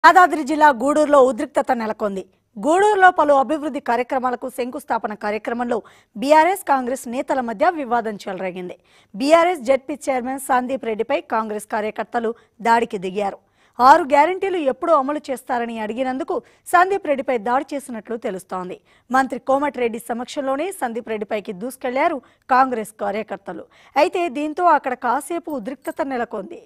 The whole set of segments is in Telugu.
యాదాద్రి జిల్లా గూడూరులో ఉద్రిక్తత నెలకొంది గూడూరులో పలు అభివృద్ధి కార్యక్రమాలకు శంకుస్థాపన కార్యక్రమంలో బీఆర్ఎస్ కాంగ్రెస్ నేతల మధ్య వివాదం చెలరేగింది బీఆర్ఎస్ జెడ్పీ చైర్మన్ సందీప్ రెడ్డిపై కాంగ్రెస్ కార్యకర్తలు దాడికి దిగారు ఆరు గ్యారంటీలు ఎప్పుడు అమలు చేస్తారని అడిగినందుకు సందీప్ రెడ్డిపై దాడి చేసినట్లు తెలుస్తోంది మంత్రి కోమటిరెడ్డి సమక్షంలోనే సందీప్ రెడ్డిపైకి దూసుకెళ్లారు కాంగ్రెస్ కార్యకర్తలు అయితే దీంతో అక్కడ కాసేపు ఉద్రిక్తత నెలకొంది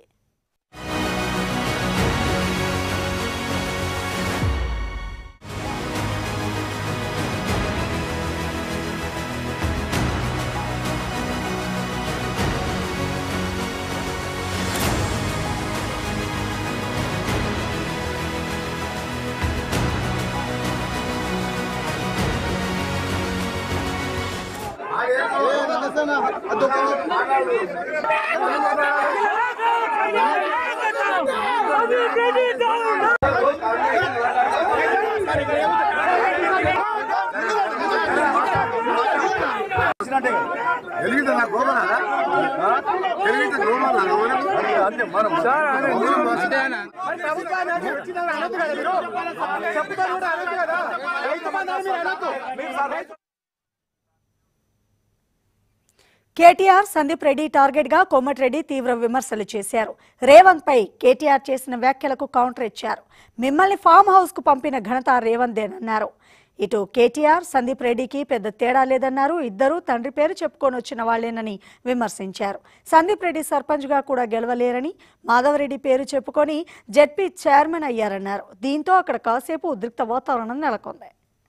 ఎలిగితే నా గోమనా ఎలిగితే గోమనా అంతే మనం కేటీఆర్ సందీప్ రెడ్డి టార్గెట్ గా కోమటిరెడ్డి తీవ్ర విమర్శలు చేశారు రేవంత్ పై కేటీఆర్ చేసిన వ్యాఖ్యలకు కౌంటర్ ఇచ్చారు మిమ్మల్ని ఫామ్ హౌస్ కు పంపిన ఘనత రేవంతేనన్నారు ఇటు కేటీఆర్ సందీప్ రెడ్డికి పెద్ద తేడా లేదన్నారు ఇద్దరూ తండ్రి పేరు చెప్పుకొని వచ్చిన వాళ్లేనని విమర్శించారు సందీప్ రెడ్డి సర్పంచ్ గా కూడా గెలవలేరని మాధవరెడ్డి పేరు చెప్పుకొని జెడ్పీ చైర్మన్ అయ్యారన్నారు దీంతో అక్కడ కాసేపు ఉద్రిక్త వాతావరణం నెలకొంది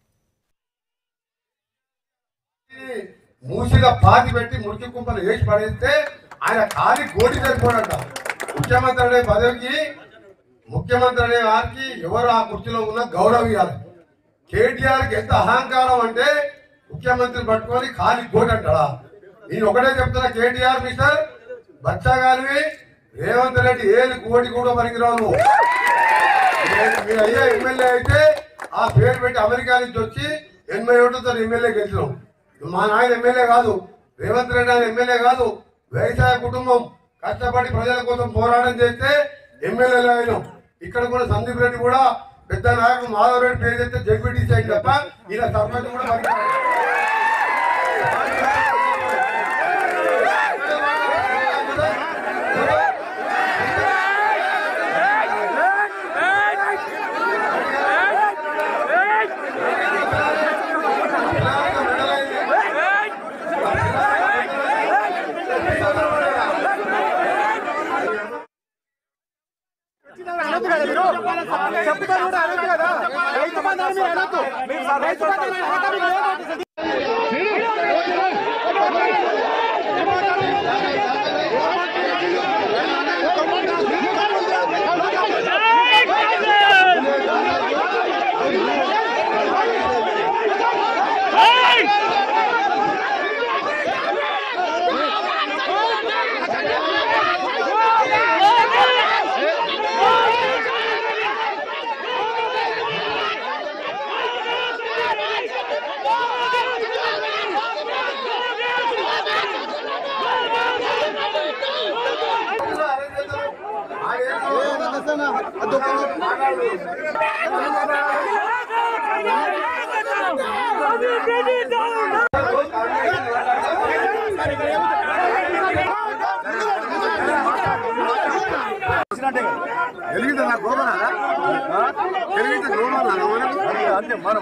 మూసిగా పాతి పెట్టి మురికి కుంపలు వేసి పడేస్తే ఆయన ఖాళీ కోటి సరిపోడంట ముఖ్యమంత్రి అనే పదవికి ముఖ్యమంత్రి అనే వారికి ఎవరు ఆ కుర్చీలో ఉన్న గౌరవం ఇవ్వాలి కేటీఆర్ కి ఎంత అహంకారం అంటే ముఖ్యమంత్రి పట్టుకొని ఖాళీ కోటి అంటాడా నేను ఒకటే చెప్తున్నా కేటీఆర్ మిస్టర్ బచ్చాగాలివి రేవంత్ రెడ్డి ఏది కోటి కూడా పనికిరావు నువ్వు నేను- మీరు అయ్యే ఎమ్మెల్యే అయితే ఆ పేరు పెట్టి అమెరికా నుంచి వచ్చి ఎనభై ఓట్లతో ఎమ్మెల్యే గెలిచినాం మా నాయన ఎమ్మెల్యే కాదు రేవంత్ రెడ్డి ఆయన ఎమ్మెల్యే కాదు వ్యవసాయ కుటుంబం కష్టపడి ప్రజల కోసం పోరాటం చేస్తే ఎమ్మెల్యేలు అయినాం ఇక్కడ కూడా సందీప్ రెడ్డి కూడా పెద్ద నాయకుడు మాధవ్ రెడ్డి పేరు చెప్తే జడ్పీటీసీ అయింది తప్ప ఈయన సర్పంచ్ కూడా పనికిరాడు. ఎలిగితే నా గోమనా ఎలిగితే గోమనా అంతే మనం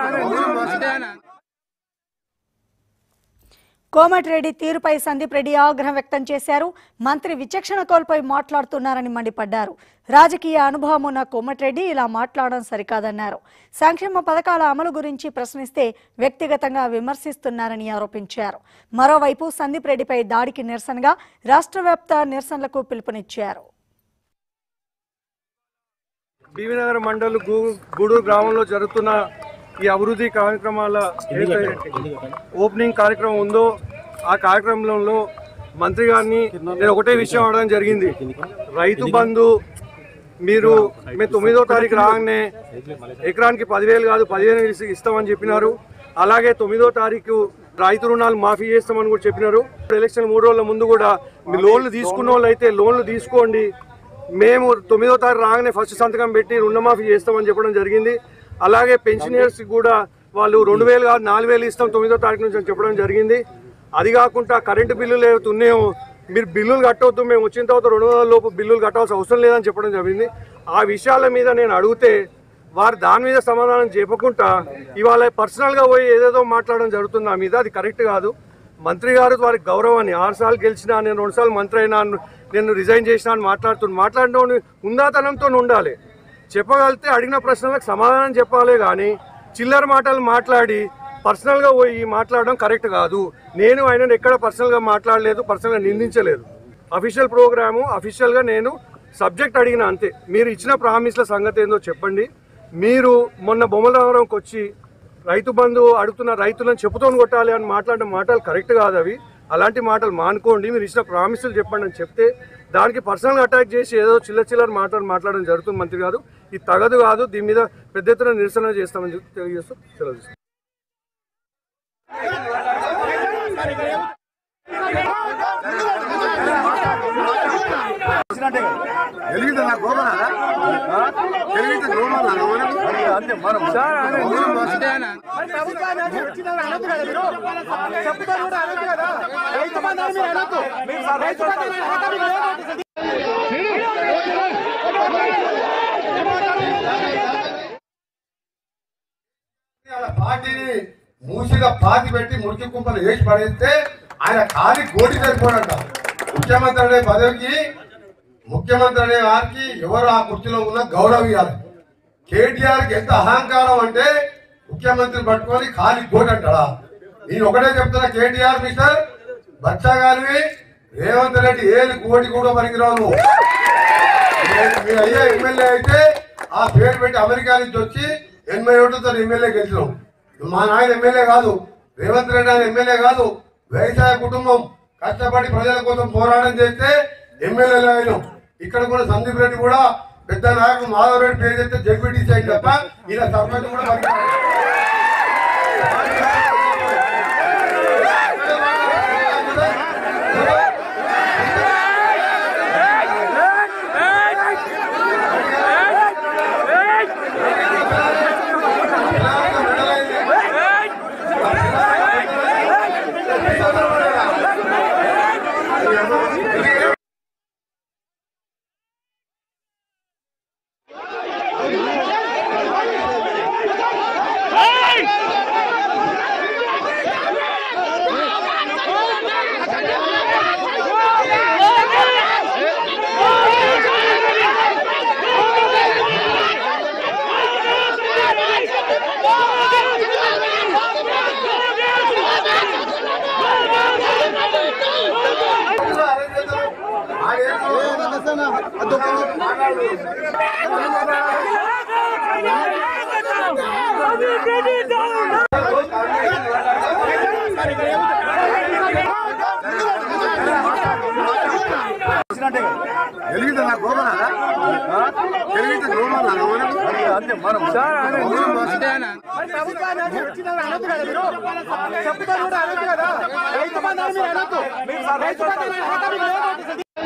కోమటిరెడ్డి తీరుపై సందీప్ రెడ్డి ఆగ్రహం వ్యక్తం చేశారు మంత్రి విచక్షణ కోల్పోయి మాట్లాడుతున్నారని మండిపడ్డారు రాజకీయ అనుభవం ఉన్న కోమటిరెడ్డి ఇలా మాట్లాడడం సరికాదన్నారు సంక్షేమ పథకాల అమలు గురించి ప్రశ్నిస్తే వ్యక్తిగతంగా విమర్శిస్తున్నారని ఆరోపించారు మరోవైపు సందీప్ రెడ్డిపై దాడికి నిరసనగా రాష్ట్ర వ్యాప్త నిరసనలకు పిలుపునిచ్చారు బీవీనగర్ మండల్ గు- గూడూరు గ్రామంలో జరుగుతున్న ఈ అభివృద్ధి కార్యక్రమాల ఏదైతే ఓపెనింగ్ కార్యక్రమం ఉందో ఆ కార్యక్రమంలో మంత్రి గారిని నేను ఒకటే విషయం అడగడం జరిగింది రైతు బంధు మీరు మేము తొమ్మిదో తారీఖు రాగానే ఎకరానికి పదివేలు కాదు పదిహేను వేలు ఇస్- ఇస్తామని చెప్పినారు అలాగే తొమ్మిదో తారీఖు రైతు రుణాలు మాఫీ చేస్తామని కూడా చెప్పినారు ఎలక్షన్ మూడు రోజుల ముందు కూడా మీ లోన్లు తీసుకున్న వాళ్ళు అయితే లోన్లు తీసుకోండి మేము తొమ్మిదో తారీఖు రాగానే ఫస్ట్ సంతకం పెట్టి రుణమాఫీ చేస్తామని చెప్పడం జరిగింది అలాగే పెన్షనర్స్ కూడా వాళ్ళు రెండు వేలు కాదు నాలుగు వేలు ఇస్తాం తొమ్మిదో తారీఖు నుంచి అని చెప్పడం జరిగింది అది కాకుండా కరెంటు బిల్లులు ఏవైతే ఉన్నాయో మీరు బిల్లులు కట్టవద్దు మేము వచ్చిన తర్వాత రెండు వందల లోపు బిల్లులు కట్టాల్సిన అవసరం లేదని చెప్పడం జరిగింది ఆ విషయాల మీద నేను అడిగితే వారు దాని మీద సమాధానం చెప్పకుండా ఇవాళ పర్సనల్గా పోయి ఏదేదో మాట్లాడడం జరుగుతుంది నా మీద అది కరెక్ట్ కాదు మంత్రి గారు వారి గౌరవాన్ని ఆరు సార్లు గెలిచినా నేను రెండు సార్లు మంత్రి అయినా నేను రిజైన్ చేసినా అని మాట్లాడుతున్నా మాట్లాడడం ఉందాతనంతో ఉండాలి చెప్పగలిగితే అడిగిన ప్రశ్నలకు సమాధానం చెప్పాలి కానీ చిల్లర మాటలు మాట్లాడి పర్సనల్గా పోయి మాట్లాడడం కరెక్ట్ కాదు నేను ఆయన ఎక్కడ పర్సనల్గా మాట్లాడలేదు పర్సనల్గా నిందించలేదు అఫీషియల్ ప్రోగ్రాము అఫీషియల్గా నేను సబ్జెక్ట్ అడిగిన అంతే మీరు ఇచ్చిన ప్రామిస్ల సంగతి ఏందో చెప్పండి మీరు మొన్న బొమ్మలవరంకి వచ్చి రైతు బంధు అడుగుతున్న రైతులను చెప్పుతోని కొట్టాలి అని మాట్లాడిన మాటలు కరెక్ట్ కాదు అవి అలాంటి మాటలు మానుకోండి మీరు ఇచ్చిన ప్రామిసులు చెప్పండి అని చెప్తే దానికి పర్సనల్ అటాక్ చేసి ఏదో చిల్ల చిల్లర మాటలు మాట్లాడడం జరుగుతుంది మంత్రి గారు ఇది తగదు కాదు దీని మీద పెద్ద ఎత్తున నిరసన చేస్తామని చెప్పి తెలియజేస్తూ సెలవు తీసుకుంటాం. తెలివితే నా గోమనా తెలివితే గోమనా అంతే మనం వాళ్ళ పార్టీని మూసిగా పాతి పెట్టి మురికి కుంపలు వేసి పడేస్తే ఆయన ఖాళీ కోటి సరిపోడంట ముఖ్యమంత్రి అనే పదవికి ముఖ్యమంత్రి అనే వారికి ఎవరు ఆ కుర్చీలో ఉన్న గౌరవం ఇవ్వాలి కేటీఆర్ కి ఎంత అహంకారం అంటే ముఖ్యమంత్రి పట్టుకొని ఖాళీ కోటి అంటాడా నేను ఒకటే చెప్తున్నా కేటీఆర్ మిస్టర్ బచ్చా గారివి రేవంత్ రెడ్డి ఏది కోటి కూడా పనికిరావు నువ్వు నేను- మీ అయ్యా ఎమ్మెల్యే అయితే ఆ పేరు పెట్టి అమెరికా నుంచి వచ్చి ఎనభై ఓట్లతో ఎమ్మెల్యే గెలిచినాం మా నాయన ఎమ్మెల్యే కాదు రేవంత్ రెడ్డి ఆయన ఎమ్మెల్యే కాదు వ్యవసాయ కుటుంబం కష్టపడి ప్రజల కోసం పోరాటం చేస్తే ఎమ్మెల్యేలు అయినాం ఇక్కడ కూడా సందీప్ రెడ్డి కూడా పెద్ద నాయకుడు మాధవ్ రెడ్డి పేరు చెప్తే జడ్పీటీసీ అయింది తప్ప ఇలా సర్పంచ్ కూడా పనికిరాడు. తెలివితే నా గోమనా తెలివితే గోమనా అంతే మనం చెప్తాను కూడా అనొద్దు కదా రైతు బంధాన్ని మీరు అనొద్దు రైతు బంధాన్ని